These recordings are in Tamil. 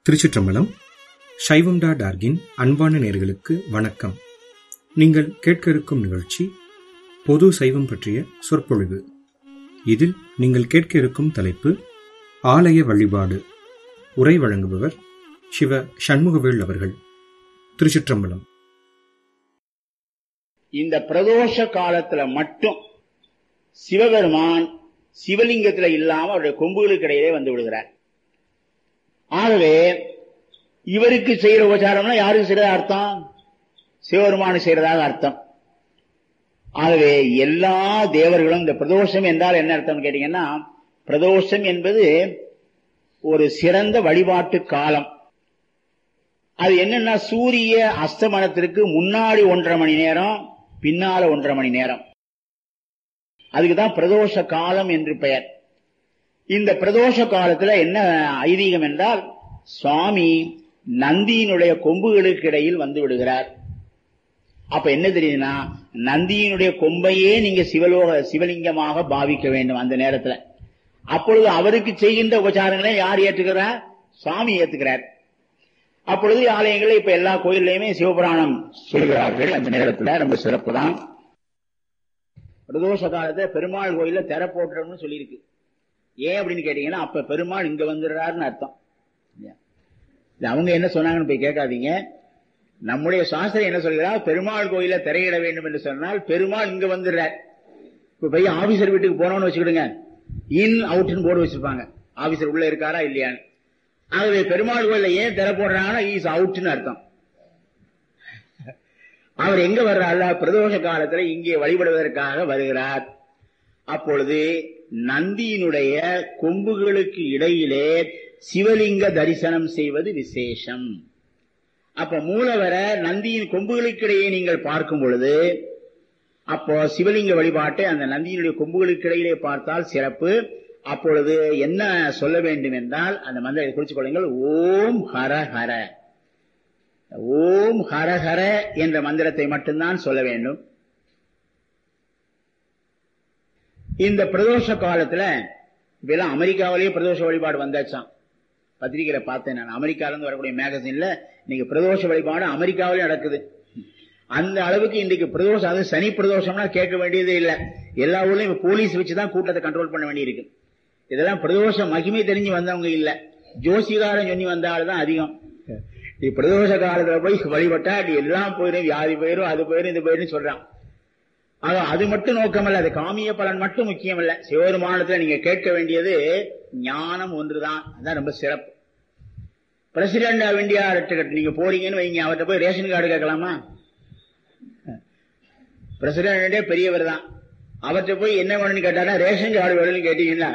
திருச்சிற்றம்பலம் சைவம் டா டார்கின் அன்பான நேர்களுக்கு வணக்கம் நீங்கள் கேட்க இருக்கும் நிகழ்ச்சி பொது சைவம் பற்றிய சொற்பொழிவு இதில் நீங்கள் கேட்க இருக்கும் தலைப்பு ஆலய வழிபாடு உரை வழங்குபவர் சிவ சண்முகவேல் அவர்கள் திருச்சிற்றம்பலம் இந்த பிரதோஷ காலத்துல மட்டும் சிவபெருமான் சிவலிங்கத்துல இல்லாம அவருடைய கொம்புகளுக்கு இடையிலே வந்து விடுகிறார் ஆகவே இவருக்கு செய்யற உபச்சாரம்னா யாருக்கு செய்யறதா அர்த்தம் சிவபெருமானு செய்யறதாக அர்த்தம் ஆகவே எல்லா தேவர்களும் இந்த பிரதோஷம் என்றால் என்ன அர்த்தம் கேட்டீங்கன்னா பிரதோஷம் என்பது ஒரு சிறந்த வழிபாட்டு காலம் அது என்னன்னா சூரிய அஸ்தமனத்திற்கு முன்னாடி ஒன்றரை மணி நேரம் பின்னால ஒன்றரை மணி நேரம் அதுக்குதான் பிரதோஷ காலம் என்று பெயர் இந்த பிரதோஷ காலத்துல என்ன ஐதீகம் என்றால் சுவாமி நந்தியினுடைய கொம்புகளுக்கு இடையில் வந்து விடுகிறார் அப்ப என்ன தெரியுதுன்னா நந்தியினுடைய கொம்பையே நீங்க சிவலோக சிவலிங்கமாக பாவிக்க வேண்டும் அந்த நேரத்துல அப்பொழுது அவருக்கு செய்கின்ற உபச்சாரங்களை யார் ஏற்றுக்கிறார் சுவாமி ஏத்துக்கிறார் அப்பொழுது ஆலயங்கள் இப்ப எல்லா கோயில்லையுமே சிவபுராணம் சொல்கிறார்கள் அந்த நேரத்துல ரொம்ப சிறப்பு தான் பிரதோஷ காலத்துல பெருமாள் கோயில்ல திற போட்டுறோம்னு சொல்லியிருக்கு ஏன் அப்படின்னு கேட்டீங்கன்னா அப்ப பெருமாள் இங்க வந்துடுறாருன்னு அர்த்தம் இது அவங்க என்ன சொன்னாங்கன்னு போய் கேட்காதீங்க நம்முடைய சாஸ்திரம் என்ன சொல்கிறார் பெருமாள் கோயில திரையிட வேண்டும் என்று சொன்னால் பெருமாள் இங்க வந்துடுறார் இப்ப போய் ஆபீசர் வீட்டுக்கு போனோம்னு வச்சுக்கிடுங்க இன் அவுட்னு போர்டு வச்சிருப்பாங்க ஆபீசர் உள்ள இருக்காரா இல்லையான்னு ஆகவே பெருமாள் கோயில ஏன் திற போடுறாங்கன்னா இஸ் அவுட்னு அர்த்தம் அவர் எங்க வர்றாரு பிரதோஷ காலத்துல இங்கே வழிபடுவதற்காக வருகிறார் அப்பொழுது நந்தியினுடைய கொம்புகளுக்கு இடையிலே சிவலிங்க தரிசனம் செய்வது விசேஷம் அப்ப மூலவர நந்தியின் கொம்புகளுக்கு இடையே நீங்கள் பார்க்கும் பொழுது அப்போ சிவலிங்க வழிபாட்டை அந்த நந்தியினுடைய கொம்புகளுக்கு இடையிலே பார்த்தால் சிறப்பு அப்பொழுது என்ன சொல்ல வேண்டும் என்றால் அந்த மந்திரத்தை குறித்துக் கொள்ளுங்கள் ஓம் ஹர ஹர ஓம் ஹர ஹர என்ற மந்திரத்தை மட்டும்தான் சொல்ல வேண்டும் இந்த பிரதோஷ காலத்துல இப்பெல்லாம் அமெரிக்காவிலேயே பிரதோஷ வழிபாடு வந்தாச்சான் பத்திரிகையில பார்த்தேன் நான் அமெரிக்கால இருந்து வரக்கூடிய மேகசின்ல இன்னைக்கு பிரதோஷ வழிபாடு அமெரிக்காவிலே நடக்குது அந்த அளவுக்கு இன்றைக்கு பிரதோஷம் அது சனி பிரதோஷம்னா கேட்க வேண்டியதே இல்லை எல்லா ஊர்லயும் போலீஸ் வச்சுதான் கூட்டத்தை கண்ட்ரோல் பண்ண வேண்டியிருக்கு இதெல்லாம் பிரதோஷ மகிமை தெரிஞ்சு வந்தவங்க இல்ல ஜோசிகாரம் சொல்லி வந்த ஆள் தான் அதிகம் நீ பிரதோஷ காலத்துல போய் வழிபட்டா நீ எல்லாம் போயிடும் வியாதி போயிரும் அது போயிரும் இது போயிரும் சொல்றான் ஆக அது மட்டும் நோக்கமல்ல அது காமிய பலன் மட்டும் முக்கியம் இல்ல சிவபெருமானத்துல நீங்க கேட்க வேண்டியது ஞானம் ஒன்றுதான் அதான் ரொம்ப சிறப்பு பிரசிடென்ட் ஆஃப் இந்தியா நீங்க போறீங்கன்னு வைங்க அவர்கிட்ட போய் ரேஷன் கார்டு கேட்கலாமா பிரசிடென்டே பெரியவர் தான் அவர்கிட்ட போய் என்ன வேணும்னு கேட்டாரா ரேஷன் கார்டு வேணும்னு கேட்டீங்கன்னா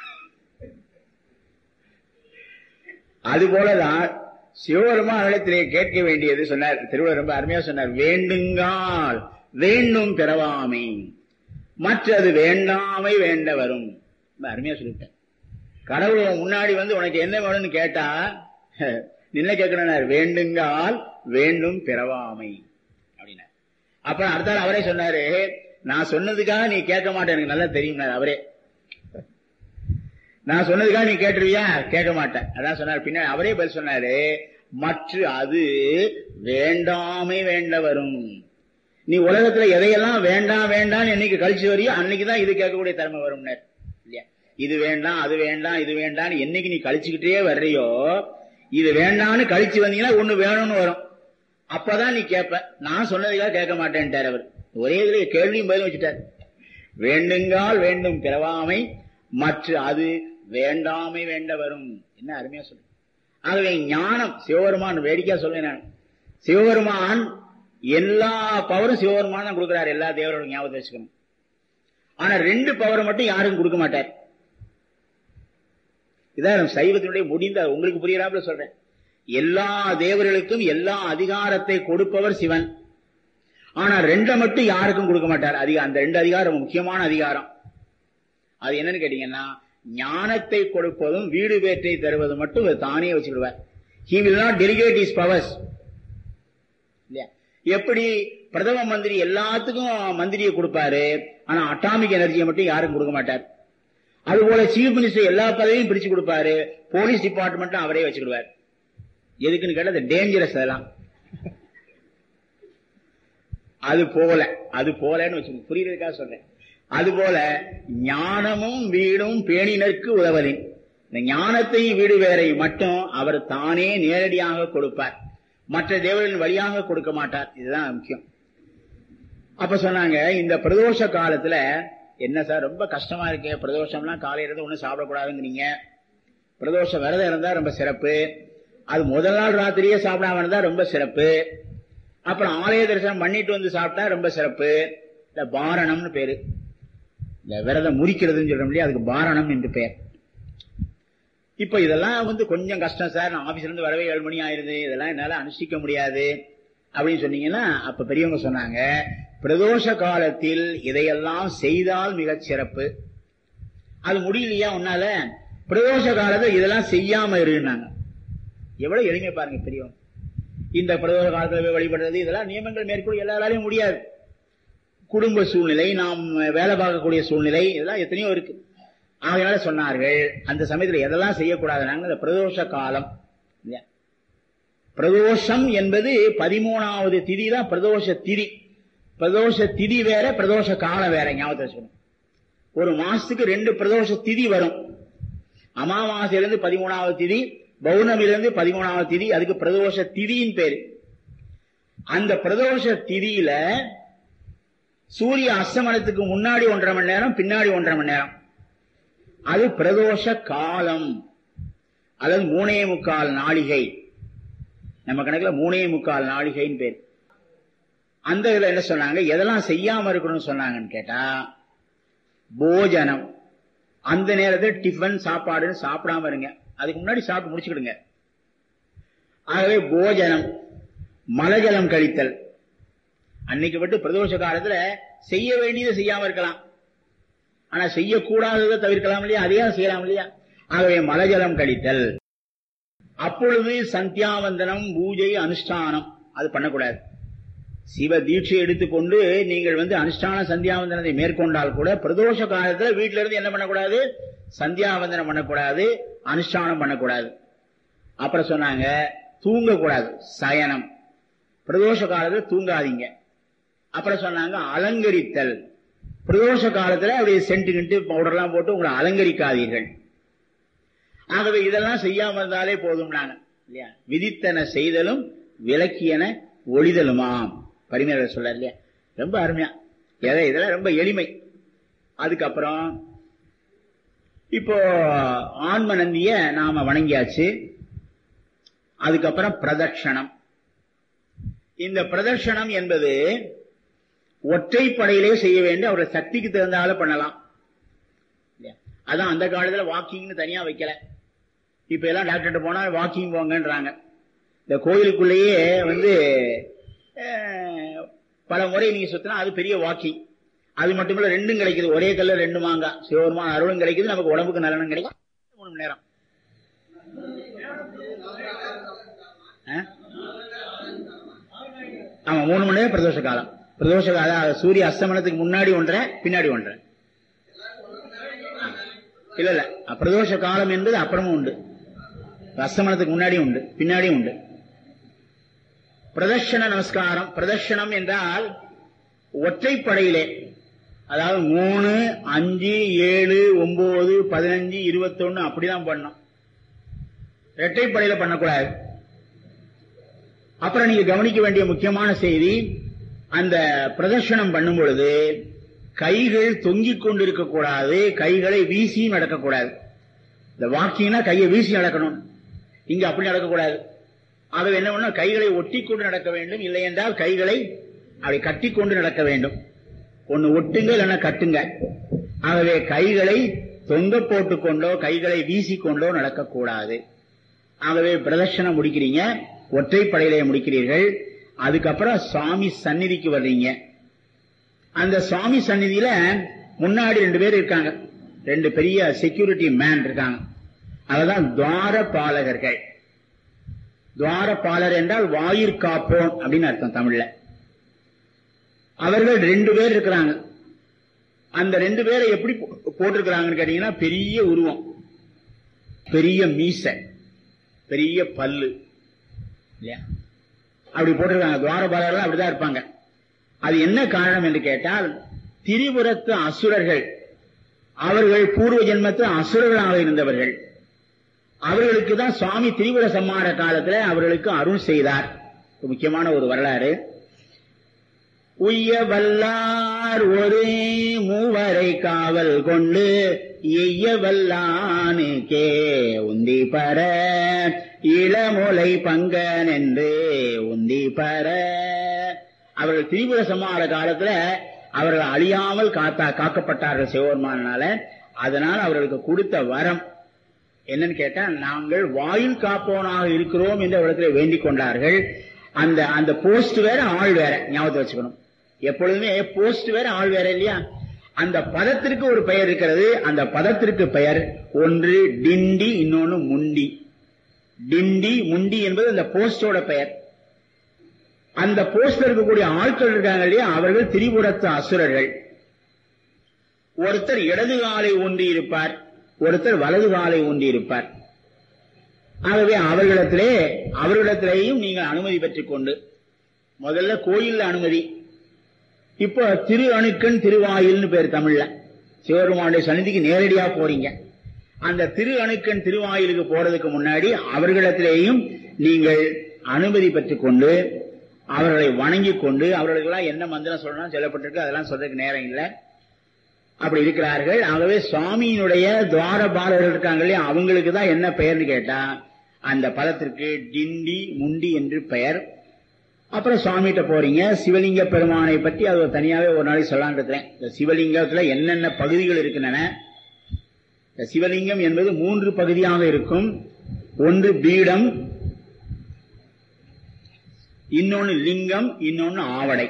அது போலதான் சிவபெருமானிடத்திலே கேட்க வேண்டியது சொன்னார் திருவள்ளுவர் ரொம்ப அருமையா சொன்னார் வேண்டுங்கால் வேண்டும் பிறவாமை மற்றது வேண்டாமை வேண்ட வரும் அருமையா சொல்லிட்டேன் கடவுள் முன்னாடி வந்து உனக்கு என்ன வேணும்னு கேட்டா நின்ன கேட்கிறார் வேண்டுங்கால் வேண்டும் பிறவாமை அப்படின்னா அப்புறம் அடுத்தால் அவரே சொன்னாரு நான் சொன்னதுக்காக நீ கேட்க மாட்டேன் எனக்கு நல்லா தெரியும் அவரே நான் சொன்னதுக்காக நீ கேட்டுருவியா கேட்க மாட்டேன் அதான் சொன்னார் பின்னாடி அவரே பதில் சொன்னாரு மற்ற அது வேண்டாமை வேண்ட வரும் நீ உலகத்துல எதையெல்லாம் வேண்டாம் வேண்டாம் என்னைக்கு கழிச்சு வரையோ அன்னைக்குதான் இது கேட்கக்கூடிய திறமை வரும் இல்லையா இது வேண்டாம் அது வேண்டாம் இது வேண்டாம் என்னைக்கு நீ கழிச்சுக்கிட்டே வர்றியோ இது வேண்டாம்னு கழிச்சு வந்தீங்கன்னா ஒண்ணு வேணும்னு வரும் அப்பதான் நீ கேட்ப நான் சொன்னதுக்காக கேட்க மாட்டேன்ட்டார் அவர் ஒரே இதுல கேள்வியும் பதில் வச்சுட்டார் வேண்டுங்கால் வேண்டும் பிறவாமை மற்ற அது வேண்டாமை வேண்ட வரும் என்ன அருமையா சொல்லு ஆகவே ஞானம் சிவபெருமான் வேடிக்கையா சொல்லேன் நான் சிவபெருமான் எல்லா பவரும் சிவபெருமான் தான் கொடுக்கிறார் எல்லா தேவரோட ஞாபகத்தை வச்சுக்கணும் ஆனா ரெண்டு பவரை மட்டும் யாரும் கொடுக்க மாட்டார் இதான் சைவத்தினுடைய முடிந்த உங்களுக்கு புரியறாப்புல சொல்றேன் எல்லா தேவர்களுக்கும் எல்லா அதிகாரத்தை கொடுப்பவர் சிவன் ஆனா ரெண்டை மட்டும் யாருக்கும் கொடுக்க மாட்டார் அதிகம் அந்த ரெண்டு அதிகாரம் முக்கியமான அதிகாரம் அது என்னன்னு கேட்டீங்கன்னா ஞானத்தை கொடுப்பதும் வீடு பேற்றை தருவது மட்டும் தானே வச்சுக்கிடுவார் he will not delegate his powers இல்லையா எப்படி பிரதம மந்திரி எல்லாத்துக்கும் மந்திரியை கொடுப்பாரு ஆனா அட்டாமிக் எனர்ஜியை மட்டும் யாரும் கொடுக்க மாட்டார் அதுபோல சீஃப் மினிஸ்டர் எல்லா பதவியும் பிரிச்சு கொடுப்பாரு போலீஸ் டிபார்ட்மெண்ட் அவரே வச்சுக்கிடுவார் எதுக்குன்னு கேட்டா அது டேஞ்சரஸ் அதெல்லாம் அது போல அது போலன்னு வச்சு புரியுறதுக்காக சொல்றேன் அது போல ஞானமும் வீடும் பேணினருக்கு உதவலின் இந்த ஞானத்தை வீடு வேறை மட்டும் அவர் தானே நேரடியாக கொடுப்பார் மற்ற தேவர்களின் வழியாக கொடுக்க மாட்டார் இதுதான் முக்கியம் அப்ப சொன்னாங்க இந்த பிரதோஷ காலத்துல என்ன சார் ரொம்ப கஷ்டமா இருக்கு பிரதோஷம்லாம் காலையில இருந்து ஒண்ணும் சாப்பிடக்கூடாதுங்கிறீங்க பிரதோஷ விரதம் இருந்தா ரொம்ப சிறப்பு அது முதல் நாள் ராத்திரியே சாப்பிடாம இருந்தா ரொம்ப சிறப்பு அப்புறம் ஆலய தரிசனம் பண்ணிட்டு வந்து சாப்பிட்டா ரொம்ப சிறப்பு இந்த பாரணம்னு பேரு இந்த விரதம் முறிக்கிறதுன்னு சொல்றோம் இல்லையா அதுக்கு பாரணம் என்று பெயர் இப்ப இதெல்லாம் வந்து கொஞ்சம் கஷ்டம் சார் நான் ஆபீஸ்ல இருந்து வரவே ஏழு மணி ஆயிருது இதெல்லாம் என்னால அனுஷ்டிக்க முடியாது அப்படின்னு சொன்னீங்கன்னா அப்ப பெரியவங்க சொன்னாங்க பிரதோஷ காலத்தில் இதையெல்லாம் செய்தால் மிகச் சிறப்பு அது முடியலையா உன்னால பிரதோஷ காலத்துல இதெல்லாம் செய்யாம இருந்தாங்க எவ்வளவு எளிமை பாருங்க பெரியவங்க இந்த பிரதோஷ காலத்துல போய் வழிபடுறது இதெல்லாம் நியமங்கள் மேற்கொள்ள எல்லாராலையும் முடியாது குடும்ப சூழ்நிலை நாம் வேலை பார்க்கக்கூடிய சூழ்நிலை இதெல்லாம் எத்தனையோ இருக்கு ஆகையால சொன்னார்கள் அந்த சமயத்துல எதெல்லாம் செய்யக்கூடாதுனாங்க இந்த பிரதோஷ காலம் இல்லையா? பிரதோஷம் என்பது பதிமூணாவது திதி தான் பிரதோஷ திதி பிரதோஷ திதி வேற பிரதோஷ காலம் வேற ஞாபகத்தை வச்சுக்கணும் ஒரு மாசத்துக்கு ரெண்டு பிரதோஷ திதி வரும் அமாவாசையிலிருந்து பதிமூணாவது திதி பௌர்ணமியிலிருந்து பதிமூணாவது திதி அதுக்கு பிரதோஷ திதியின் பேரு அந்த பிரதோஷ திதியில சூரிய அஸ்தமனத்துக்கு முன்னாடி ஒன்றரை மணி நேரம் பின்னாடி ஒன்றரை மணி நேரம் அது பிரதோஷ காலம் அல்லது மூணே முக்கால் நாளிகை நம்ம கணக்குல மூணே முக்கால் நாளிகைன்னு பேர் அந்த இதுல என்ன சொன்னாங்க எதெல்லாம் செய்யாம இருக்கணும்னு சொன்னாங்கன்னு கேட்டா போஜனம் அந்த நேரத்தில் டிஃபன் சாப்பாடுன்னு சாப்பிடாம இருங்க அதுக்கு முன்னாடி சாப்பிட்டு முடிச்சுக்கிடுங்க ஆகவே போஜனம் மலஜலம் கழித்தல் அன்னைக்கு மட்டும் பிரதோஷ காலத்துல செய்ய வேண்டியதை செய்யாம இருக்கலாம் ஆனா செய்யக்கூடாததை தவிர்க்கலாம் இல்லையா அதையும் செய்யலாம் இல்லையா ஆகவே மலஜலம் கழித்தல் அப்பொழுது சந்தியாவந்தனம் பூஜை அனுஷ்டானம் அது பண்ணக்கூடாது சிவ தீட்சை எடுத்துக்கொண்டு நீங்கள் வந்து அனுஷ்டான சந்தியாவந்தனத்தை மேற்கொண்டால் கூட பிரதோஷ காலத்துல வீட்டுல இருந்து என்ன பண்ணக்கூடாது சந்தியாவந்தனம் பண்ணக்கூடாது அனுஷ்டானம் பண்ணக்கூடாது அப்புறம் சொன்னாங்க தூங்கக்கூடாது சயனம் பிரதோஷ காலத்துல தூங்காதீங்க அப்புறம் சொன்னாங்க அலங்கரித்தல் பிரதோஷ காலத்துல அப்படியே சென்ட் கிண்டு பவுடர்லாம் போட்டு உங்களை அலங்கரிக்காதீர்கள் ஆகவே இதெல்லாம் செய்யாம இருந்தாலே போதும் நாங்க இல்லையா விதித்தன செய்தலும் விளக்கியன ஒளிதலுமாம் பரிமையாளர் சொல்ல இல்லையா ரொம்ப அருமையா எதை இதெல்லாம் ரொம்ப எளிமை அதுக்கப்புறம் இப்போ ஆன்ம நந்திய நாம வணங்கியாச்சு அதுக்கப்புறம் பிரதட்சணம் இந்த பிரதர்ஷனம் என்பது ஒற்றைப்படையிலே செய்ய வேண்டிய அவருடைய சக்திக்கு தகுந்தால பண்ணலாம் இல்லையா? அதான் அந்த காலத்துல வாக்கிங்னு தனியா வைக்கல இப்ப எல்லாம் டாக்டர்கிட்ட போனா வாக்கிங் போங்கன்றாங்க இந்த கோயிலுக்குள்ளேயே வந்து அஹ், பல முறை நீங்க சுத்தினா அது பெரிய வாக்கிங் அது மட்டும் இல்ல ரெண்டும் கிடைக்குது ஒரே கல்ல ரெண்டு மாங்காய் சிவபெருமான் அருளும் கிடைக்குது நமக்கு உடம்புக்கு நலனும் கிடைக்கும் மூணு மணி நேரம் அஹ்? ஆமா மூணு மணி நேரம் பிரதோஷ காலம் பிரதோஷ காலம் அதாவது சூரிய அஸ்தமனத்துக்கு முன்னாடி ஒன்றரை பின்னாடி ஒன்றரை இல்ல இல்ல பிரதோஷ காலம் என்பது அப்புறமும் உண்டு அஸ்தமனத்துக்கு முன்னாடியும் உண்டு பின்னாடியும் உண்டு பிரதர்ஷன நமஸ்காரம் பிரதர்ஷனம் என்றால் ஒற்றைப்படையிலே அதாவது மூணு அஞ்சு ஏழு ஒன்பது பதினஞ்சு இருபத்தொன்னு அப்படிதான் பண்ணணும் இரட்டைப்படையில பண்ணக்கூடாது அப்புறம் நீங்க கவனிக்க வேண்டிய முக்கியமான செய்தி அந்த பிரதர்ஷனம் பண்ணும் பொழுது கைகள் தொங்கிக் கொண்டிருக்க கூடாது கைகளை வீசி நடக்கக்கூடாது இந்த வாக்கிங்னா கையை வீசி நடக்கணும் இங்க அப்படி நடக்கக்கூடாது ஆகவே என்ன பண்ணணும் கைகளை ஒட்டி கொண்டு நடக்க வேண்டும் இல்லை என்றால் கைகளை அப்படி கட்டி கொண்டு நடக்க வேண்டும் ஒன்னு ஒட்டுங்க இல்லைன்னா கட்டுங்க ஆகவே கைகளை தொங்க போட்டுக்கொண்டோ கைகளை வீசிக்கொண்டோ நடக்கக்கூடாது ஆகவே பிரதர்ஷனம் முடிக்கிறீங்க ஒற்றைப்படையிலே முடிக்கிறீர்கள் அதுக்கப்புறம் சுவாமி சந்நிதிக்கு வர்றீங்க அந்த சுவாமி சந்நிதியில முன்னாடி ரெண்டு பேர் இருக்காங்க ரெண்டு பெரிய செக்யூரிட்டி மேன் இருக்காங்க அதுதான் துவார பாலகர்கள் துவாரபாலர் என்றால் வாயிற் காப்போன் அப்படின்னு அர்த்தம் தமிழ்ல அவர்கள் ரெண்டு பேர் இருக்கிறாங்க அந்த ரெண்டு பேரை எப்படி போ- போட்டிருக்கிறாங்கன்னு கேட்டீங்கன்னா பெரிய உருவம் பெரிய மீசை பெரிய பல்லு இல்லையா அப்படி போட்டிருக்காங்க துவாரபாலர்கள் அப்படிதான் இருப்பாங்க அது என்ன காரணம் என்று கேட்டால் திரிபுரத்து அசுரர்கள் அவர்கள் பூர்வ ஜென்மத்தில் அசுரர்களாக இருந்தவர்கள் அவர்களுக்கு தான் சுவாமி திரிபுர சம்மார காலத்துல அவர்களுக்கு அருள் செய்தார் முக்கியமான ஒரு வரலாறு உய்ய வல்லார் ஒரே மூவரை காவல் கொண்டு எய்ய வல்லானுக்கே உந்தி பர இளமுலை பங்கன் என்று உந்தி பர அவர்கள் திரிபுர சம்மார காலத்துல அவர்கள் அழியாமல் காத்தா காக்கப்பட்டார்கள் சிவபெருமானால அதனால் அவர்களுக்கு கொடுத்த வரம் என்னன்னு கேட்டா நாங்கள் வாயில் காப்பவனாக இருக்கிறோம் என்று அவரிடத்தில் வேண்டிக் கொண்டார்கள் அந்த அந்த போஸ்ட் வேற ஆள் வேற ஞாபகத்தை வச்சுக்கணும் எப்பொழுதுமே போஸ்ட் வேற ஆள் வேற இல்லையா அந்த பதத்திற்கு ஒரு பெயர் இருக்கிறது அந்த பதத்திற்கு பெயர் ஒன்று டிண்டி இன்னொன்னு முண்டி டிண்டி முண்டி என்பது அந்த போஸ்டோட பெயர் அந்த போஸ்ட்ல இருக்கக்கூடிய ஆட்கள் இருக்காங்க இல்லையா அவர்கள் திரிபுரத்து அசுரர்கள் ஒருத்தர் இடது காலை ஊன்றி இருப்பார் ஒருத்தர் வலது காலை ஊன்றி இருப்பார் ஆகவே அவர்களிடத்திலே அவர்களிடத்திலேயும் நீங்கள் அனுமதி பெற்றுக் கொண்டு முதல்ல கோயில் அனுமதி இப்போ திரு அணுக்கன் திருவாயில்னு பேர் தமிழ்ல சிவபெருமானுடைய சன்னிதிக்கு நேரடியா போறீங்க அந்த திரு அணுக்கன் திருவாயிலுக்கு போறதுக்கு முன்னாடி அவர்களிடத்திலேயும் நீங்கள் அனுமதி பெற்றுக் கொண்டு அவர்களை வணங்கி கொண்டு அவர்களுக்கெல்லாம் என்ன மந்திரம் சொல்லணும் சொல்லப்பட்டிருக்கு அதெல்லாம் சொல்றதுக்கு நேரம் இல்லை அப்படி இருக்கிறார்கள் ஆகவே சுவாமியினுடைய துவார பாலர்கள் இருக்காங்க இல்லையா அவங்களுக்கு தான் என்ன பெயர்னு கேட்டா அந்த பதத்திற்கு டிண்டி முண்டி என்று பெயர் அப்புறம் சுவாமிகிட்ட போறீங்க சிவலிங்க பெருமானை பற்றி அது ஒரு தனியாவே ஒரு நாளைக்கு சொல்லான்னு இருக்கிறேன் இந்த சிவலிங்கத்துல என்னென்ன பகுதிகள் இருக்கின்றன இந்த சிவலிங்கம் என்பது மூன்று பகுதியாக இருக்கும் ஒன்று பீடம் இன்னொன்னு லிங்கம் இன்னொன்னு ஆவடை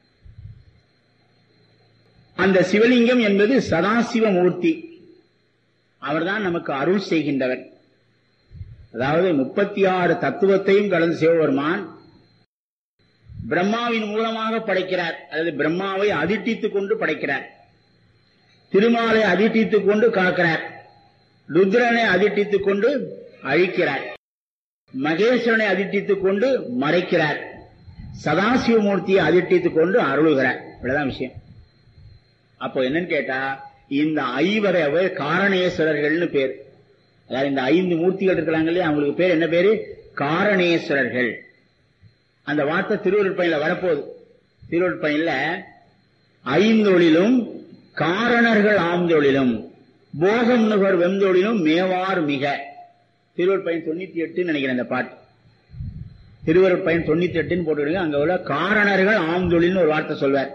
அந்த சிவலிங்கம் என்பது சதாசிவ மூர்த்தி அவர்தான் நமக்கு அருள் செய்கின்றவர் அதாவது முப்பத்தி ஆறு தத்துவத்தையும் கடந்த சிவபெருமான் பிரம்மாவின் மூலமாக படைக்கிறார் அல்லது பிரம்மாவை அதிட்டித்துக் கொண்டு படைக்கிறார் திருமாலை அதிட்டித்துக் கொண்டு காக்கிறார் ருத்ரனை அதிட்டித்துக் கொண்டு அழிக்கிறார் மகேஸ்வரனை அதிட்டித்துக் கொண்டு மறைக்கிறார் சதாசிவமூர்த்தியை அதிட்டித்துக் கொண்டு அருளுகிறார் இவ்வளவுதான் விஷயம் அப்போ என்னன்னு கேட்டா இந்த ஐவரை காரணேஸ்வரர்கள்னு பேர் அதாவது இந்த ஐந்து மூர்த்திகள் இருக்கிறாங்க இல்லையா அவங்களுக்கு பேர் என்ன பேரு காரணேஸ்வரர்கள் அந்த வார்த்தை திருவருட்பயன்ல வரப்போகுது திருவருட்பயன்ல ஐந்தொழிலும் காரணர்கள் ஆம்தொழிலும் போகம் நுகர் வெந்தொழிலும் மேவார் மிக திருவருட்பயன் தொண்ணூத்தி எட்டுன்னு நினைக்கிறேன் இந்த பாட்டு திருவருட்பயன் தொண்ணூத்தி எட்டுன்னு போட்டுவிடுங்க அங்க உள்ள காரணர்கள் ஆம்தொழில்னு ஒரு வார்த்தை சொல்வார்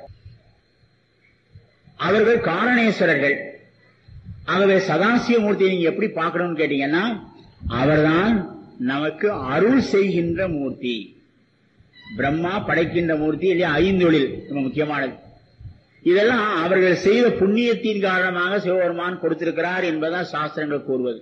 அவர்கள் காரணேஸ்வரர்கள் ஆகவே சதாசிவமூர்த்தியை நீங்க எப்படி பார்க்கணும்னு கேட்டீங்கன்னா அவர்தான் நமக்கு அருள் செய்கின்ற மூர்த்தி பிரம்மா படைக்கின்ற மூர்த்தி இல்லையா ஐந்தொழில் ரொம்ப முக்கியமானது இதெல்லாம் அவர்கள் செய்த புண்ணியத்தின் காரணமாக சிவபெருமான் கொடுத்திருக்கிறார் என்பதுதான் சாஸ்திரங்கள் கூறுவது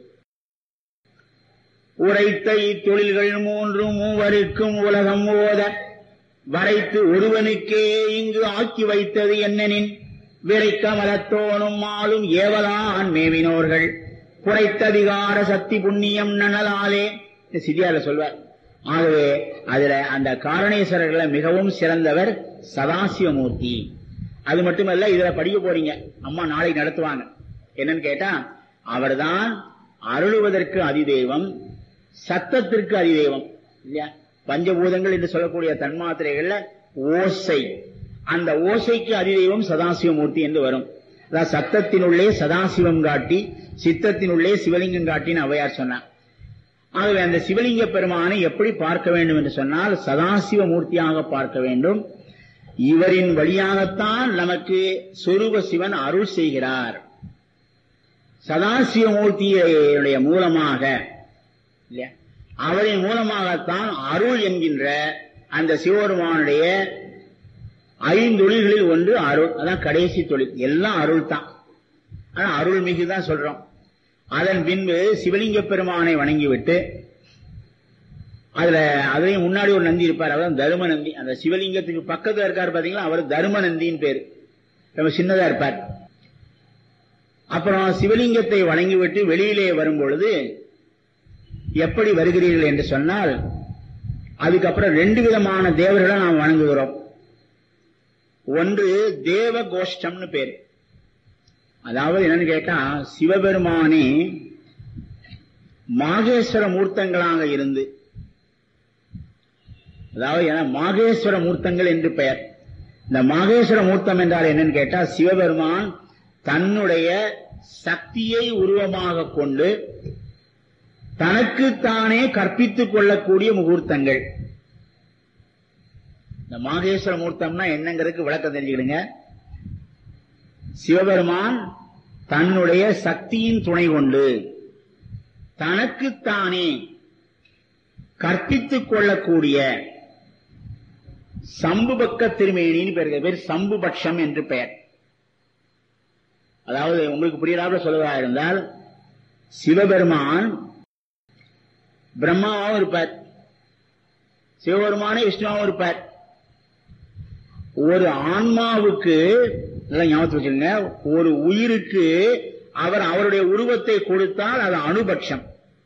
உரைத்த இத்தொழில்கள் மூன்று மூவருக்கும் உலகம் ஓத வரைத்து ஒருவனுக்கே இங்கு ஆக்கி வைத்தது என்னனின் விரைக்க மலத்தோனும் ஆளும் ஏவலான் மேவினோர்கள் புரைத்ததிகார சக்தி புண்ணியம் நனலாலே சிதியார சொல்வார் ஆகவே அதுல அந்த காரணேஸ்வரர்களை மிகவும் சிறந்தவர் சதாசிவமூர்த்தி அது மட்டுமல்ல இதுல படிக்க போறீங்க அம்மா நாளைக்கு நடத்துவாங்க என்னன்னு கேட்டா அவர்தான் அருளுவதற்கு அதிதெய்வம் சத்தத்திற்கு அதிதெய்வம் இல்லையா பஞ்சபூதங்கள் என்று சொல்லக்கூடிய தன்மாத்திரைகள்ல ஓசை அந்த ஓசைக்கு அதிதெய்வம் சதாசிவமூர்த்தி என்று வரும் அதாவது சத்தத்தினுள்ளே சதாசிவம் காட்டி சித்தத்தினுள்ளே சிவலிங்கம் காட்டின்னு அவையார் சொன்னார் ஆகவே அந்த சிவலிங்க பெருமானை எப்படி பார்க்க வேண்டும் என்று சொன்னால் சதாசிவ மூர்த்தியாக பார்க்க வேண்டும் இவரின் வழியாகத்தான் நமக்கு சொரூப சிவன் அருள் செய்கிறார் சதாசிவமூர்த்தியுடைய மூலமாக இல்லையா அவரின் மூலமாகத்தான் அருள் என்கின்ற அந்த சிவபெருமானுடைய ஐந்தொழில்களில் ஒன்று அருள் அதான் கடைசி தொழில் எல்லாம் அருள் தான் ஆனா அருள் மிகு தான் சொல்றோம் அதன் பின்பு சிவலிங்க பெருமானை வணங்கிவிட்டு அதுல அதுலயும் முன்னாடி ஒரு நந்தி இருப்பார் அவர் தரும நந்தி அந்த சிவலிங்கத்துக்கு பக்கத்துல இருக்காரு பாத்தீங்களா அவர் தரும நந்தின்னு பேரு ரொம்ப சின்னதா இருப்பார் அப்புறம் சிவலிங்கத்தை வணங்கிவிட்டு வெளியிலே வரும் பொழுது எப்படி வருகிறீர்கள் என்று சொன்னால் அதுக்கப்புறம் ரெண்டு விதமான தேவர்களை நாம் வணங்குகிறோம் ஒன்று தேவ கோஷ்டம்னு பேரு அதாவது என்னன்னு கேட்டா சிவபெருமானே மாகேஸ்வர மூர்த்தங்களாக இருந்து அதாவது என மாகேஸ்வர மூர்த்தங்கள் என்று பெயர் இந்த மாகேஸ்வர மூர்த்தம் என்றால் என்னன்னு கேட்டா சிவபெருமான் தன்னுடைய சக்தியை உருவமாக கொண்டு தனக்குத்தானே கற்பித்துக் கொள்ளக்கூடிய முகூர்த்தங்கள் இந்த மாகேஸ்வர மூர்த்தம்னா என்னங்கிறதுக்கு விளக்கம் தெரிஞ்சுக்கிடுங்க சிவபெருமான் தன்னுடைய சக்தியின் துணை கொண்டு தனக்குத்தானே கற்பித்துக் கொள்ளக்கூடிய சம்புபக்க திருமேனின்னு பேர் பேர் சம்புபட்சம் என்று பெயர் அதாவது உங்களுக்கு புரியலாக சொல்வதா இருந்தால் சிவபெருமான் பிரம்மாவும் இருப்பார் சிவபெருமானே விஷ்ணுவாவும் இருப்பார் ஒரு ஆன்மாவுக்கு நல்லா ஞாபகத்தில் வச்சுக்கோங்க ஒரு உயிருக்கு அவர் அவருடைய உருவத்தை கொடுத்தால் அது அணுபட்சம்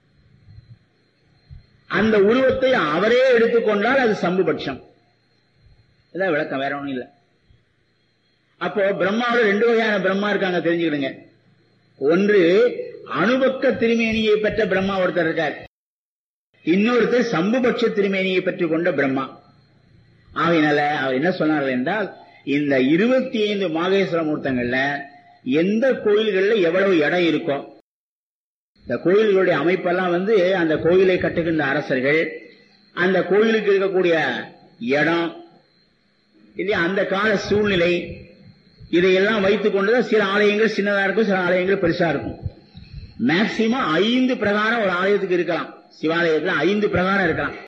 அந்த உருவத்தை அவரே எடுத்துக்கொண்டால் அது சம்புபட்சம் இதான் விளக்கம் வேற ஒண்ணும் இல்லை அப்போ பிரம்மாவோட ரெண்டு வகையான பிரம்மா இருக்காங்க தெரிஞ்சுக்கிடுங்க ஒன்று அணுபக்க திருமேனியை பெற்ற பிரம்மா ஒருத்தர் இருக்கார் இன்னொருத்தர் சம்புபட்ச திருமேனியை பெற்றுக் கொண்ட பிரம்மா ஆகையினால அவர் என்ன சொன்னார்கள் என்றால் இந்த இருபத்தி ஐந்து மாகேஸ்வர மூர்த்தங்கள்ல எந்த கோயில்கள்ல எவ்வளவு இடம் இருக்கும் இந்த கோயில்களுடைய அமைப்பெல்லாம் வந்து அந்த கோயிலை கட்டுகின்ற அரசர்கள் அந்த கோயிலுக்கு இருக்கக்கூடிய இடம் இல்லையா அந்த கால சூழ்நிலை இதையெல்லாம் வைத்துக் கொண்டுதான் சில ஆலயங்கள் சின்னதா இருக்கும் சில ஆலயங்கள் பெருசா இருக்கும் மேக்சிமம் ஐந்து பிரகாரம் ஒரு ஆலயத்துக்கு இருக்கலாம் சிவாலயத்துல ஐந்து பிரகாரம் இருக்கலாம்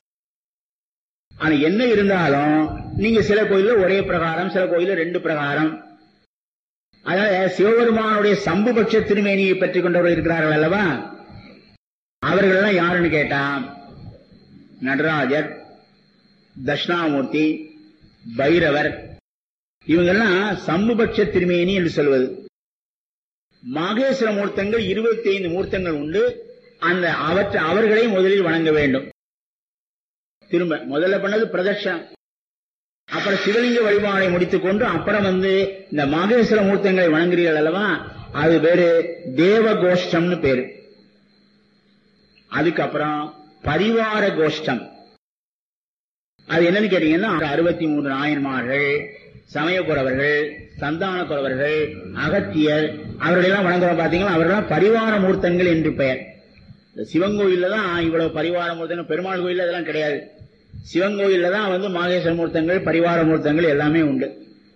ஆனா என்ன இருந்தாலும் நீங்க சில கோயில்ல ஒரே பிரகாரம் சில கோயில்ல ரெண்டு பிரகாரம் அதாவது சிவபெருமானுடைய சம்புபட்ச திருமேனியை பெற்றுக் கொண்டவர்கள் இருக்கிறார்கள் அல்லவா அவர்கள் எல்லாம் யாருன்னு கேட்டா நடராஜர் தட்சிணாமூர்த்தி பைரவர் இவங்கெல்லாம் சம்புபட்ச திருமேனி என்று சொல்வது மாகேஸ்வர மூர்த்தங்கள் இருபத்தி ஐந்து மூர்த்தங்கள் உண்டு அந்த அவற்றை அவர்களை முதலில் வணங்க வேண்டும் திரும்ப முதல்ல பண்ணது பிரதட்சணம் அப்புறம் சிவலிங்க வழிபாடை முடித்துக் கொண்டு அப்புறம் வந்து இந்த மாகேஸ்வர மூர்த்தங்களை வணங்குறீர்கள் அல்லவா அது பேரு தேவ கோஷ்டம்னு பேரு அதுக்கப்புறம் பரிவார கோஷ்டம் அது என்னன்னு கேட்டீங்கன்னா அறுபத்தி மூன்று நாயன்மார்கள் சமயக்குறவர்கள் சந்தான குறவர்கள் அகத்தியர் அவர்களெல்லாம் வணங்குறோம் பாத்தீங்களா அவர்களெல்லாம் பரிவார மூர்த்தங்கள் என்று பெயர் இந்த சிவன் கோயில்ல தான் இவ்வளவு பரிவார மூர்த்தங்கள் பெருமாள் கோயில்ல அதெல்லாம் கிடையாது சிவன் கோயில்ல தான் வந்து மாகேஸ்வர மூர்த்தங்கள் பரிவார மூர்த்தங்கள் எல்லாமே உண்டு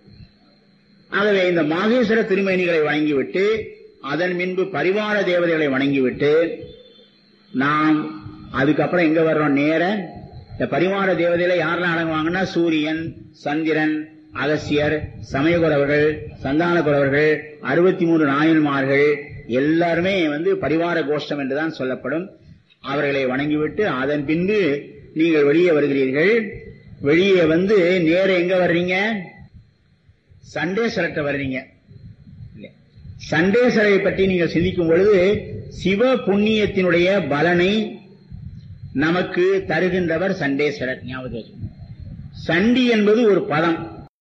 ஆகவே இந்த மாகேஸ்வர திருமேனிகளை வணங்கிவிட்டு அதன் பின்பு பரிவார தேவதைகளை வணங்கிவிட்டு நாம் அதுக்கப்புறம் எங்க வர்றோம் நேர இந்த பரிவார தேவதையில யாரெல்லாம் அடங்குவாங்கன்னா சூரியன் சந்திரன் அகசியர் சமயகுறவர்கள் சந்தான குறவர்கள் அறுபத்தி மூணு நாயன்மார்கள் எல்லாருமே வந்து பரிவார கோஷ்டம் என்றுதான் சொல்லப்படும் அவர்களை வணங்கிவிட்டு அதன் பின்பு நீங்கள் வெளியே வருகிறீர்கள் வெளியே வந்து நேர எங்க வர்றீங்க சண்டேஸ்வரத்தை வர்றீங்க சண்டேஸ்வரை பற்றி நீங்கள் சிந்திக்கும் பொழுது சிவ புண்ணியத்தினுடைய பலனை நமக்கு தருகின்றவர் சண்டேஸ்வரர் ஞாபகம் சண்டி என்பது ஒரு பதம்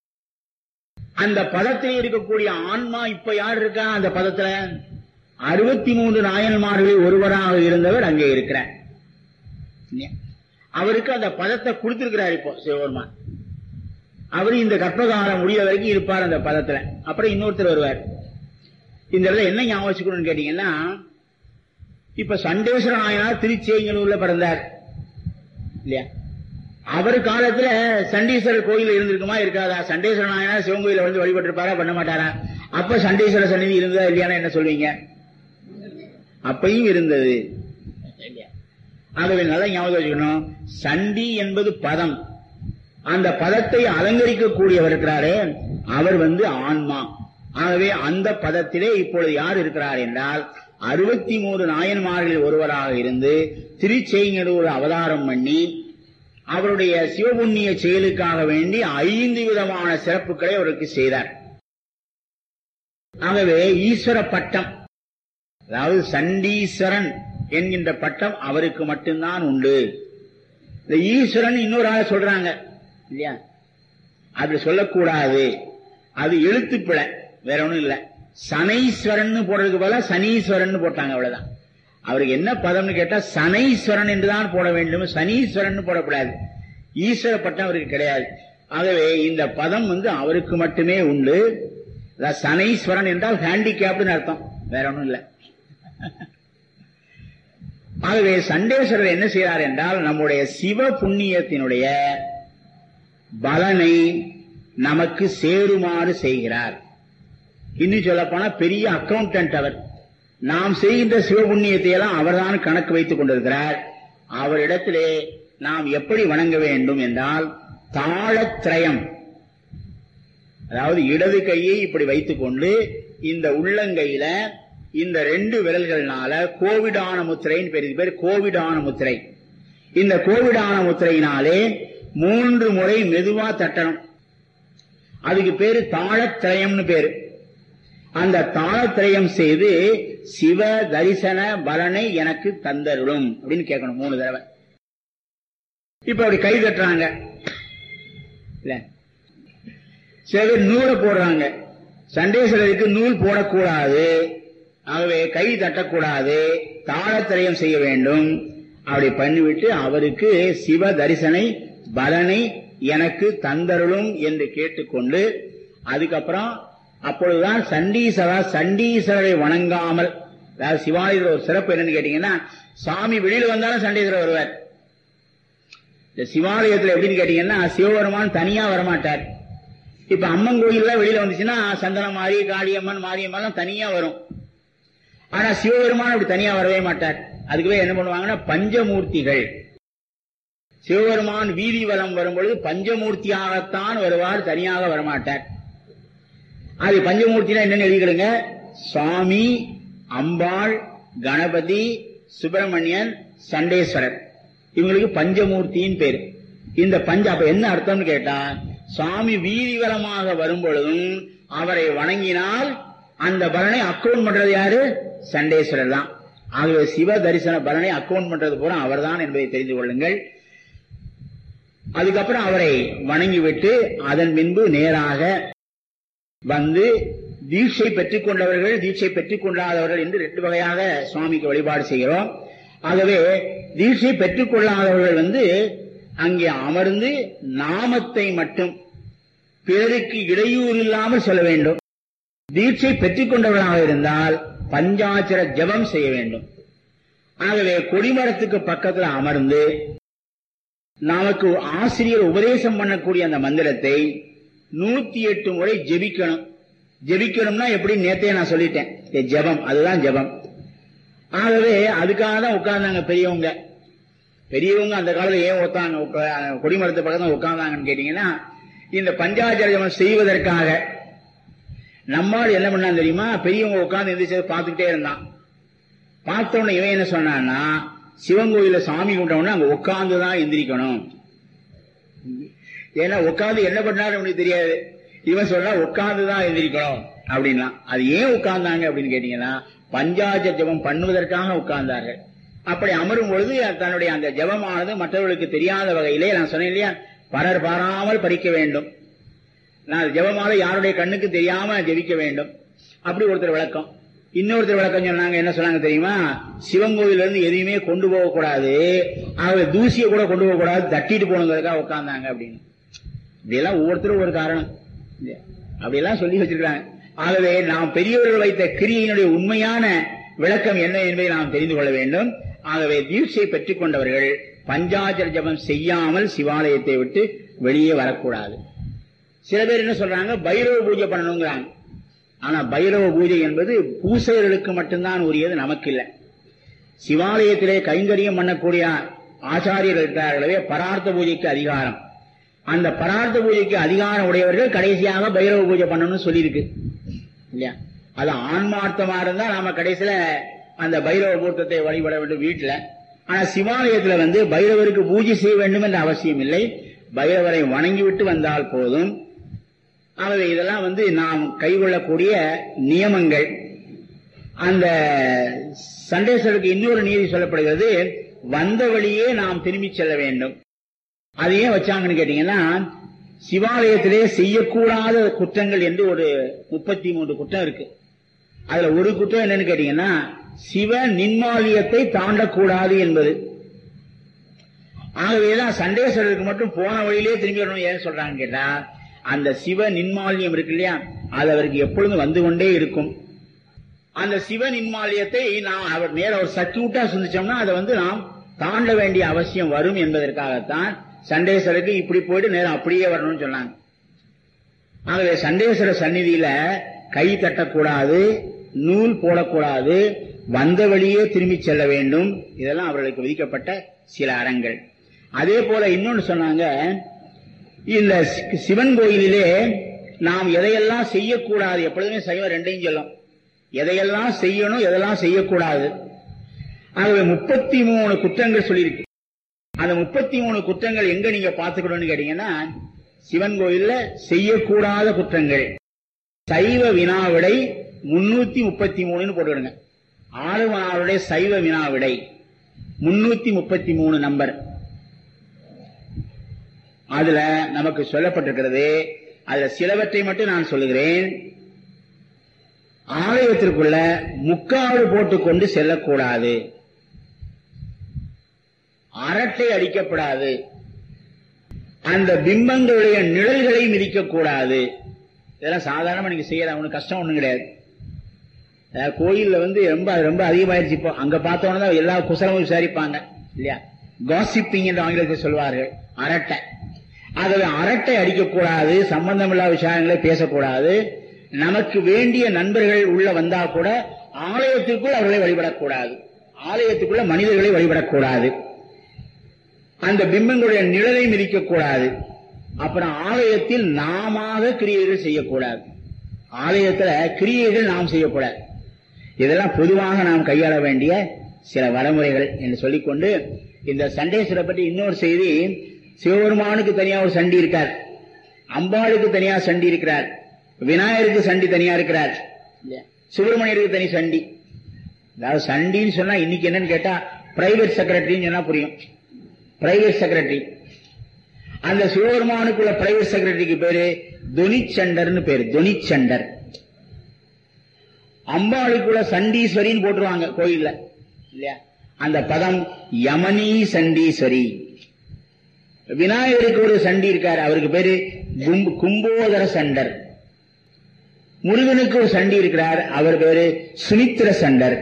அந்த பதத்தில் இருக்கக்கூடிய ஆன்மா இப்ப யார் இருக்கா அந்த பதத்துல அறுபத்தி மூன்று நாயன்மார்களில் ஒருவராக இருந்தவர் அங்கே இருக்கிறார் அவருக்கு அந்த பதத்தை கொடுத்திருக்கிறார் இப்போ சிவபெருமான் அவரு இந்த கற்பகாலம் முடிய வரைக்கும் இருப்பார் அந்த பதத்துல அப்புறம் இன்னொருத்தர் வருவார் இந்த இடத்துல என்ன ஞாபகம் வச்சுக்கணும்னு கேட்டீங்கன்னா இப்ப சண்டேஸ்வர நாயனார் திருச்சேங்கலூர்ல பிறந்தார் இல்லையா அவர் காலத்துல சண்டீஸ்வரர் கோயில் இருந்திருக்குமா இருக்காதா சண்டேஸ்வர நாயனார் சிவன் கோயில வந்து வழிபட்டிருப்பாரா பண்ண மாட்டாரா அப்ப சண்டேஸ்வர சன்னிதி இருந்ததா இல்லையானா என்ன சொல்வீங்க அப்பையும் இருந்தது ஆகவே நல்லா ஞாபகம் வச்சுக்கணும் சண்டி என்பது பதம் அந்த பதத்தை அலங்கரிக்கக்கூடியவர் இருக்கிறாரே அவர் வந்து ஆன்மா ஆகவே அந்த பதத்திலே இப்பொழுது யார் இருக்கிறார் என்றால் அறுபத்தி மூன்று நாயன்மார்களில் ஒருவராக இருந்து திருச்செய்ஞரூர் அவதாரம் பண்ணி அவருடைய சிவபுண்ணிய செயலுக்காக வேண்டி ஐந்து விதமான சிறப்புகளை அவருக்கு செய்தார் ஆகவே ஈஸ்வர பட்டம் அதாவது சண்டீஸ்வரன் என்கின்ற பட்டம் அவருக்கு மட்டும்தான் உண்டு இந்த ஈஸ்வரன் இன்னொரு ஆளை சொல்றாங்க இல்லையா அப்படி சொல்லக்கூடாது அது எழுத்துப்பிழை வேற ஒண்ணும் இல்ல சனைஸ்வரன் போடுறதுக்கு பதிலா சனீஸ்வரன் போட்டாங்க அவ்வளவுதான் அவருக்கு என்ன பதம்னு கேட்டா சனைஸ்வரன் என்றுதான் போட வேண்டும் சனீஸ்வரன் போடக்கூடாது ஈஸ்வர பட்டம் அவருக்கு கிடையாது ஆகவே இந்த பதம் வந்து அவருக்கு மட்டுமே உண்டு அதாவது சனைஸ்வரன் என்றால் ஹேண்டிகேப்டுன்னு அர்த்தம் வேற ஒண்ணும் இல்ல ஆகவே சண்டேஸ்வரர் என்ன செய்கிறார் என்றால் நம்முடைய சிவ புண்ணியத்தினுடைய பலனை நமக்கு சேருமாறு செய்கிறார் இன்னும் சொல்ல போனா பெரிய அக்கௌண்டன்ட் அவர் நாம் செய்கின்ற சிவபுண்ணியத்தை எல்லாம் அவர்தான் கணக்கு வைத்துக் கொண்டிருக்கிறார் அவரிடத்திலே நாம் எப்படி வணங்க வேண்டும் என்றால் தாளத்திரயம் அதாவது இடது கையை இப்படி வைத்துக் கொண்டு இந்த உள்ளங்கையில இந்த ரெண்டு விரல்கள்னால கோவிடான முத்திரைன்னு பேர் இது பேர் கோவிடான முத்திரை இந்த கோவிடான முத்திரையினாலே மூன்று முறை மெதுவா தட்டணும் அதுக்கு பேரு தாளத்திரயம்னு பேரு அந்த தாளத்திரயம் செய்து சிவ தரிசன பலனை எனக்கு தந்தருளும் அப்படின்னு கேட்கணும் மூணு தடவை இப்ப அப்படி கை தட்டுறாங்க இல்ல சில பேர் நூலை போடுறாங்க சண்டேஸ்வரருக்கு நூல் போடக்கூடாது ஆகவே கை தட்டக்கூடாது தாளத்திரயம் செய்ய வேண்டும் அப்படி பண்ணிவிட்டு அவருக்கு சிவ தரிசனை பலனை எனக்கு தந்தருளும் என்று கேட்டுக்கொண்டு அதுக்கப்புறம் அப்பொழுதுதான் சண்டீசரா சண்டீசரரை வணங்காமல் அதாவது சிவாலயத்தில் ஒரு சிறப்பு என்னன்னு கேட்டீங்கன்னா சாமி வெளியில வந்தாலும் சண்டீஸ்வரர் வருவார் இந்த சிவாலயத்தில் எப்படின்னு கேட்டீங்கன்னா சிவபெருமான் தனியா வரமாட்டார் இப்ப அம்மன் கோயில்ல வெளியில வந்துச்சுன்னா சந்தனம் மாறி காளியம்மன் மாரியம்மன் தனியா வரும் ஆனா சிவபெருமான் அப்படி தனியா வரவே மாட்டார் அதுக்குவே என்ன பண்ணுவாங்கன்னா பஞ்சமூர்த்திகள் சிவபெருமான் வீதி வலம் வரும்பொழுது பஞ்சமூர்த்தியாகத்தான் வருவார் தனியாக வரமாட்டார் அது பஞ்சமூர்த்தினா என்னன்னு எழுதிக்கிடுங்க சுவாமி அம்பாள் கணபதி சுப்பிரமணியன் சண்டேஸ்வரர் இவங்களுக்கு பஞ்சமூர்த்தியின் பேரு இந்த பஞ்ச அப்ப என்ன அர்த்தம்னு கேட்டா சுவாமி வீதிவலமாக வரும் பொழுதும் அவரை வணங்கினால் அந்த பலனை அக்கௌண்ட் பண்றது யாரு சண்டேஸ்வரர் தான் ஆகவே சிவ தரிசன பலனை அக்கௌண்ட் பண்றது பூரா அவர்தான் என்பதை தெரிந்து கொள்ளுங்கள் அதுக்கப்புறம் அவரை வணங்கிவிட்டு அதன் பின்பு நேராக வந்து தீட்சை பெற்றுக் கொண்டவர்கள் தீட்சை பெற்றுக் கொள்ளாதவர்கள் என்று ரெண்டு வகையாக சுவாமிக்கு வழிபாடு செய்கிறோம் ஆகவே தீட்சை பெற்றுக் கொள்ளாதவர்கள் வந்து அங்கே அமர்ந்து நாமத்தை மட்டும் பிறருக்கு இடையூறு இல்லாமல் சொல்ல வேண்டும் தீட்சை பெற்றுக் கொண்டவர்களாக இருந்தால் பஞ்சாட்சர ஜபம் செய்ய வேண்டும் ஆகவே கொடிமரத்துக்கு பக்கத்தில் அமர்ந்து நமக்கு ஆசிரியர் உபதேசம் பண்ணக்கூடிய அந்த மந்திரத்தை நூத்தி எட்டு முறை ஜெபிக்கணும் ஜெபிக்கணும்னா எப்படி நேத்தையே நான் சொல்லிட்டேன் இது ஜெபம் அதுதான் ஜெபம் ஆகவே அதுக்காக தான் உட்கார்ந்தாங்க பெரியவங்க பெரியவங்க அந்த காலத்துல ஏன் உட்காங்க உட்கா- கொடிமரத்து பக்கத்துல உட்கார்ந்தாங்கன்னு கேட்டீங்கன்னா இந்த பஞ்சாச்சார ஜெபம் செய்வதற்காக நம்மால் என்ன பண்ணான் தெரியுமா பெரியவங்க உட்கார்ந்து எந்திரிச்சதை பார்த்துக்கிட்டே இருந்தான் பார்த்த உடனே இவன் என்ன சொன்னான்னா சிவன் கோயில சாமி கும்பிட்டவொடனே அங்க உட்கார்ந்து தான் எந்திரிக்கணும் ஏன்னா உட்கார்ந்து என்ன பண்ணாரு அவனுக்கு தெரியாது இவன் சொல்றா உட்கார்ந்து தான் எந்திரிக்கணும் அப்படின்னா அது ஏன் உட்கார்ந்தாங்க அப்படின்னு கேட்டீங்கன்னா பஞ்சாஜ ஜெபம் பண்ணுவதற்காக உட்கார்ந்தார்கள் அப்படி அமரும் பொழுது தன்னுடைய அந்த ஜெபமானது மற்றவர்களுக்கு தெரியாத வகையிலே நான் சொன்னேன் இல்லையா பலர் பாராமல் படிக்க வேண்டும் நான் ஜெபமாலை யாருடைய கண்ணுக்கு தெரியாம ஜெபிக்க வேண்டும் அப்படி ஒருத்தர் விளக்கம் இன்னொருத்தர் விளக்கம் சொன்னாங்க என்ன சொன்னாங்க தெரியுமா சிவன் கோயில்ல இருந்து எதையுமே கொண்டு போக கூடாது ஆகவே தூசியை கூட கொண்டு போக கூடாது தட்டிட்டு போனதுக்காக உட்கார்ந்தாங்க அப்படின்னு இப்படியெல்லாம் ஒவ்வொருத்தரும் ஒரு காரணம் இல்லையா? அப்படியெல்லாம் சொல்லி வச்சிருக்காங்க ஆகவே நாம் பெரியவர்கள் வைத்த கிரியையினுடைய உண்மையான விளக்கம் என்ன என்பதை நாம் தெரிந்து கொள்ள வேண்டும் ஆகவே தீட்சை பெற்றுக் கொண்டவர்கள் பஞ்சாஜர ஜபம் செய்யாமல் சிவாலயத்தை விட்டு வெளியே வரக்கூடாது சில பேர் என்ன சொல்றாங்க பைரவ பூஜை பண்ணணுங்கிறாங்க ஆனா பைரவ பூஜை என்பது பூசையர்களுக்கு மட்டும்தான் உரியது நமக்கு இல்லை சிவாலயத்திலே கைங்கரியம் பண்ணக்கூடிய ஆச்சாரியர்கள் இருக்கிறார்களே பரார்த்த பூஜைக்கு அதிகாரம் அந்த பரார்த்த பூஜைக்கு அதிகாரம் உடையவர்கள் கடைசியாக பைரவ பூஜை பண்ணணும்னு சொல்லியிருக்கு இல்லையா அது ஆன்மார்த்தமா இருந்தா நாம கடைசியில அந்த பைரவ மூர்த்தத்தை வழிபட வேண்டும் வீட்டுல ஆனா சிவாலயத்துல வந்து பைரவருக்கு பூஜை செய்ய வேண்டும் என்ற அவசியம் இல்லை பைரவரை வணங்கிவிட்டு வந்தால் போதும் ஆகவே இதெல்லாம் வந்து நாம் கைகொள்ளக்கூடிய நியமங்கள் அந்த சண்டேஸ்வருக்கு இன்னொரு நீதி சொல்லப்படுகிறது வந்த வழியே நாம் திரும்பி செல்ல வேண்டும் அது ஏன் வச்சாங்கன்னு கேட்டீங்கன்னா சிவாலயத்திலே செய்யக்கூடாத குற்றங்கள் என்று ஒரு முப்பத்தி மூன்று குற்றம் இருக்கு அதுல ஒரு குற்றம் என்னன்னு கேட்டீங்கன்னா சிவ நின்மாலியத்தை தாண்டக்கூடாது என்பது ஆகவேதான் சண்டேஸ்வரருக்கு மட்டும் போன வழியிலே திரும்பி வரணும் ஏன் சொல்றாங்க கேட்டா அந்த சிவ நின்மாலியம் இருக்கு இல்லையா அது அவருக்கு எப்பொழுதும் வந்து கொண்டே இருக்கும் அந்த சிவ நின்மாலியத்தை நாம் அவர் நேர ஒரு சர்க்கியூட்டா சிந்திச்சோம்னா அதை வந்து நாம் தாண்ட வேண்டிய அவசியம் வரும் என்பதற்காகத்தான் சண்டேஸ்வருக்கு இப்படி போயிட்டு நேரம் அப்படியே வரணும்னு சொன்னாங்க ஆகவே சண்டேஸ்வர சந்நிதியில கை தட்டக்கூடாது நூல் போடக்கூடாது வந்த வழியே திரும்பி செல்ல வேண்டும் இதெல்லாம் அவர்களுக்கு விதிக்கப்பட்ட சில அறங்கள் அதே போல இன்னொன்னு சொன்னாங்க இந்த சி- சிவன் கோயிலிலே நாம் எதையெல்லாம் செய்யக்கூடாது எப்பொழுதுமே சைவம் ரெண்டையும் சொல்லும் எதையெல்லாம் செய்யணும் எதெல்லாம் செய்யக்கூடாது ஆகவே முப்பத்தி மூணு குற்றங்கள் சொல்லியிருக்கு அந்த முப்பத்தி மூணு குற்றங்கள் எங்க நீங்க பார்த்துக்கணும்னு கேட்டீங்கன்னா சிவன் கோயில்ல செய்யக்கூடாத குற்றங்கள் சைவ வினாவிடை முன்னூத்தி முப்பத்தி மூணுன்னு போட்டுவிடுங்க ஆளுமனாருடைய சைவ வினாவிடை முன்னூத்தி முப்பத்தி மூணு நம்பர் அதுல நமக்கு சொல்லப்பட்டிருக்கிறது அதுல சிலவற்றை மட்டும் நான் சொல்லுகிறேன் ஆலயத்திற்குள்ள முக்காடு போட்டுக்கொண்டு செல்லக்கூடாது அரட்டை அடிக்கப்படாது அந்த பிம்பங்களுடைய நிழல்களை மிதிக்கக்கூடாது இதெல்லாம் சாதாரணமா நீங்க செய்யலாம் ஒன்றும் கஷ்டம் ஒண்ணும் கிடையாது அஹ் கோயில்ல வந்து ரொம்ப ரொம்ப அதிகமாயிருச்சு இப்போ அங்க பார்த்தோன்னா தான் எல்லா குசலமும் விசாரிப்பாங்க இல்லையா காசிப்பிங் என்று ஆங்கிலத்தில் சொல்வார்கள் அரட்டை ஆகவே அரட்டை அடிக்கக்கூடாது சம்பந்தமில்லாத விஷயங்களை பேசக்கூடாது நமக்கு வேண்டிய நண்பர்கள் உள்ள வந்தா கூட ஆலயத்திற்குள் அவர்களை வழிபடக்கூடாது ஆலயத்துக்குள்ள மனிதர்களை வழிபடக்கூடாது அந்த பிம்பங்களுடைய நிழலை மிதிக்கக்கூடாது அப்புறம் ஆலயத்தில் நாமாக கிரியைகள் செய்யக்கூடாது ஆலயத்துல கிரியைகள் நாம் செய்யக்கூடாது இதெல்லாம் பொதுவாக நாம் கையாள வேண்டிய சில வரைமுறைகள் என்று சொல்லிக்கொண்டு இந்த சண்டேஸ்வரை பற்றி இன்னொரு செய்தி சிவபெருமானுக்கு தனியா ஒரு சண்டி இருக்கார் அம்பாளுக்கு தனியா சண்டி இருக்கிறார் விநாயகருக்கு சண்டி தனியா இருக்கிறார் இல்லையா? சுப்பிரமணியருக்கு தனி சண்டி அதாவது சண்டின்னு சொன்னா இன்னைக்கு என்னன்னு கேட்டா பிரைவேட் செக்ரட்டரின்னு சொன்னா புரியும் பிரைவேட் செக்ரட்டரி அந்த சிவபெருமானுக்குள்ள பிரைவேட் செக்ரட்டரிக்கு பேரு துனிச்சண்டர்னு பேரு துனிச்சண்டர் அம்பாளுக்குள்ள சண்டீஸ்வரின்னு போட்டுருவாங்க கோயில்ல இல்லையா அந்த பதம் யமனி சண்டீஸ்வரி விநாயகருக்கு ஒரு சண்டி இருக்காரு அவருக்கு பேரு கும்ப- கும்போதர சண்டர் முருகனுக்கு ஒரு சண்டி இருக்கிறார் அவர் பேரு சுமித்திர சண்டர்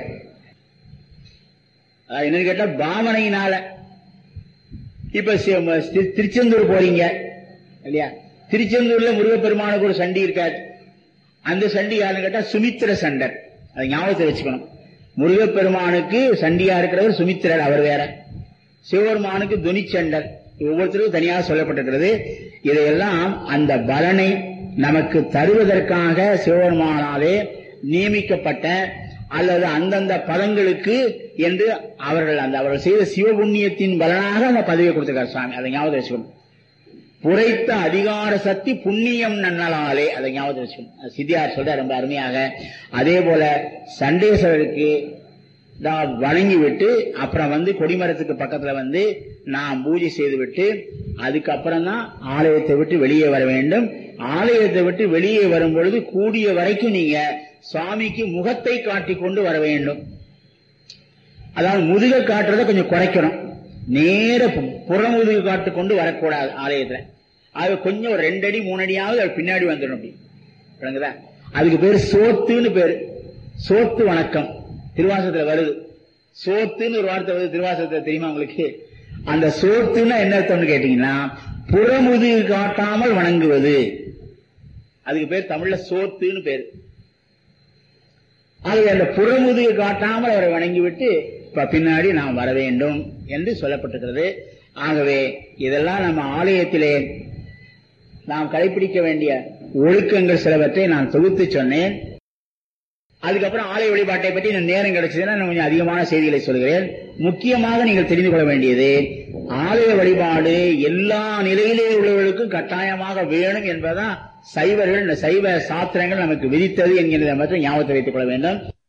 அதாவது என்னன்னு கேட்டா பாவனையினால இப்ப சி- ம- தி- திருச்செந்தூர் போறீங்க இல்லையா திருச்செந்தூர்ல முருகப்பெருமானுக்கு ஒரு சண்டி இருக்காரு அந்த சண்டி யாருன்னு கேட்டா சுமித்திர சண்டர் அதை ஞாபகத்தை வச்சுக்கணும் முருகப்பெருமானுக்கு சண்டியா இருக்கிறவர் சுமித்திரர் அவர் வேற சிவபெருமானுக்கு துனிச்சண்டர் ஒவ்வொருத்தருக்கும் தனியாக சொல்லப்பட்டிருக்கிறது இதையெல்லாம் அந்த பலனை நமக்கு தருவதற்காக சிவபெருமானாலே நியமிக்கப்பட்ட அல்லது அந்தந்த பதங்களுக்கு என்று அவர்கள் அந்த அவர்கள் செய்த சிவபுண்ணியத்தின் பலனாக அந்த பதவியை கொடுத்திருக்கார் சுவாமி அதை ஞாபகம் வச்சுக்கணும் புரைத்த அதிகார சக்தி புண்ணியம் நன்னலாலே அதை ஞாபகம் வச்சுக்கணும் அது சித்தியார் சொல்ற ரொம்ப அருமையாக அதே போல சண்டேஸ்வரருக்கு நான் வணங்கி விட்டு அப்புறம் வந்து கொடிமரத்துக்கு பக்கத்துல வந்து நான் பூஜை செய்து விட்டு அதுக்கப்புறம் தான் ஆலயத்தை விட்டு வெளியே வர வேண்டும் ஆலயத்தை விட்டு வெளியே வரும் பொழுது கூடிய வரைக்கும் நீங்க சுவாமிக்கு முகத்தை காட்டிக் கொண்டு வர வேண்டும் அதாவது முதுக காட்டுறதை கொஞ்சம் குறைக்கணும் நேர பு- புறமுதுகு காட்டு கொண்டு வரக்கூடாது ஆலயத்துல அது கொஞ்சம் ஒரு ரெண்டு அடி மூணு அடியாவது அது பின்னாடி வந்துடும் அப்படி விளங்குதா அதுக்கு பேரு சோத்துன்னு பேரு சோத்து வணக்கம் திருவாசகத்துல வருது சோத்துன்னு ஒரு வார்த்தை வருது திருவாசகத்துல தெரியுமா உங்களுக்கு அந்த சோத்துன்னா என்ன அர்த்தம்னு கேட்டீங்கன்னா புறமுதுகு காட்டாமல் வணங்குவது அதுக்கு பேர் தமிழ்ல சோத்துன்னு பேரு ஆகவே அந்த புறமுதுகு காட்டாமல் அவரை வணங்கிவிட்டு இப்ப பின்னாடி நாம் வர வேண்டும் என்று சொல்லப்பட்டிருக்கிறது ஆகவே இதெல்லாம் நம்ம ஆலயத்திலே நாம் கடைபிடிக்க வேண்டிய ஒழுக்கங்கள் சிலவற்றை நான் தொகுத்து சொன்னேன் அதுக்கப்புறம் ஆலய வழிபாட்டை பற்றி இன்னும் நேரம் கிடைச்சதுன்னா நான் கொஞ்சம் அதிகமான செய்திகளை சொல்கிறேன் முக்கியமாக நீங்கள் தெரிந்து கொள்ள வேண்டியது ஆலய வழிபாடு எல்லா நிலையிலே உள்ளவர்களுக்கும் கட்டாயமாக வேணும் என்பதுதான் சைவர்கள் இந்த சைவ சாஸ்திரங்கள் நமக்கு விதித்தது என்கிறதை மட்டும் ஞாபகத்தை வைத்துக் கொள்ள வேண்டும்